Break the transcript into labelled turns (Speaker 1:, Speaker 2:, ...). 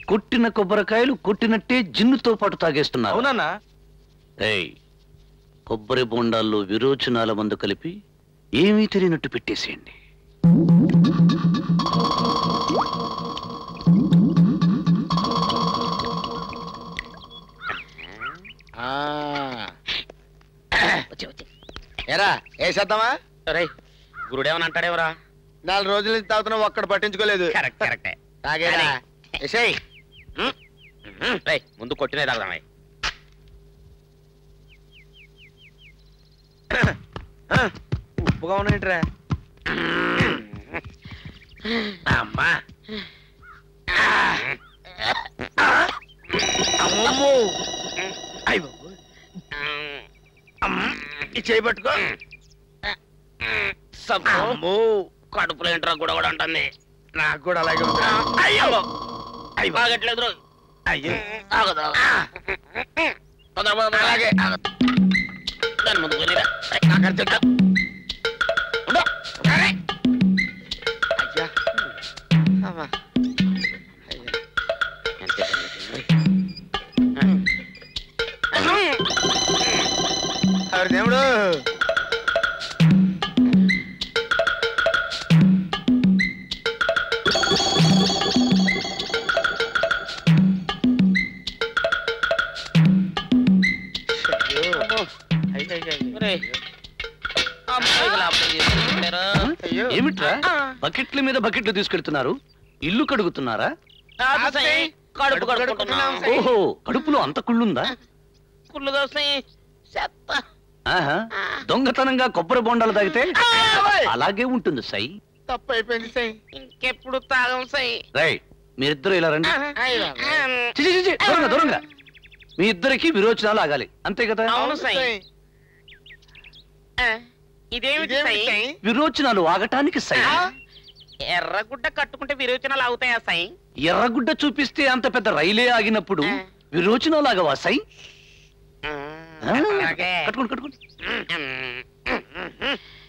Speaker 1: కొట్టిన కొబ్బరికాయలు కొట్టినట్టే జిన్నుతో పాటు తాగేస్తున్నారు
Speaker 2: అవునన్నా
Speaker 1: ఏయ్ కొబ్బరి బొండాల్లో విరోచనాల మందు కలిపి ఏమీ తెలియనట్టు పెట్టేసేయండి
Speaker 3: వచ్చి వచ్చి
Speaker 2: ఎరా వేసేద్దామా
Speaker 3: రేయ్ గురుడేమని అంటాడేవరా
Speaker 2: నాలుగు రోజుల నుంచి తాగుతున్నా ఒక్కడ పట్టించుకోలేదు
Speaker 3: కరెక్ట్ కరెక్టే
Speaker 2: తాగేరా ఎసేయ్
Speaker 3: రేయ్ ముందు కొట్టినే తాగదామే
Speaker 2: ఉప్పుగా ఉన్నాయిట్రా
Speaker 3: అమ్మా
Speaker 2: అమ్మో అయ్యో ఈ చేయి పట్టుకో
Speaker 3: సబ్బు
Speaker 2: అమ్మో
Speaker 3: కడుపులో ఏంట్రా కూడా కూడా ఉంటుంది
Speaker 2: నాకు కూడా అలాగే ఉంది
Speaker 3: అయ్యో
Speaker 2: అయ్యో
Speaker 3: ఆగట్లేదు రో.
Speaker 2: అయ్యో
Speaker 3: ఆగదు తొందర పద, పద.
Speaker 2: అలాగే
Speaker 3: దాని ముందు కొనిరా.
Speaker 2: నాకు అర్జెంట్
Speaker 3: ఉండు. అరే.
Speaker 2: అయ్యా అమ్మా అయ్యా
Speaker 3: ఎంత
Speaker 2: ఎవరి దేవుడు
Speaker 3: ఒరేయ్. అమ్మో, ఇలా అప్పుడే చేసుకుంటారా?
Speaker 2: అయ్యో
Speaker 1: ఏమిట్రా బకెట్ల మీద బకెట్లు తీసుకెళ్తున్నారు ఇల్లు కడుగుతున్నారా
Speaker 3: కాదు సై, కడుపు
Speaker 2: కడుపు
Speaker 3: కడుపుకుంటున్నాం
Speaker 2: కడుపుకుంటున్నాం సై.
Speaker 1: ఓహో కడుపులో అంత కుళ్ళుందా
Speaker 3: కుళ్ళు దోసై చెత్త
Speaker 1: ఆహా దొంగతనంగా కొబ్బరి బొండాలు తాగితే అలాగే ఉంటుంది సై
Speaker 2: తప్పు అయిపోయింది సై
Speaker 3: ఇంకెప్పుడు తాగం సై
Speaker 1: రై మీరిద్దరు ఇలా రండి
Speaker 2: అయ్యో
Speaker 1: చి, చి, చి, చి, దూరంగా దూరంగా మీ ఇద్దరికి విరోచనాలు ఆగాలి అంతే కదా
Speaker 3: అవును సై ఆ, ఇదేమిటి
Speaker 2: ఇదేమిటి
Speaker 3: సై
Speaker 2: సై?
Speaker 1: విరోచనాలు ఆగటానికి సై
Speaker 3: ఎర్రగుడ్డ కట్టుకుంటే విరోచనాలు అవుతాయా సై
Speaker 1: ఎర్రగుడ్డ చూపిస్తే అంత పెద్ద రైలే ఆగినప్పుడు విరోచనాలు ఆగవా సై ఆ?
Speaker 3: అలాగే.
Speaker 1: కట్టుకోండి కట్టుకోండి
Speaker 3: మ్మ్.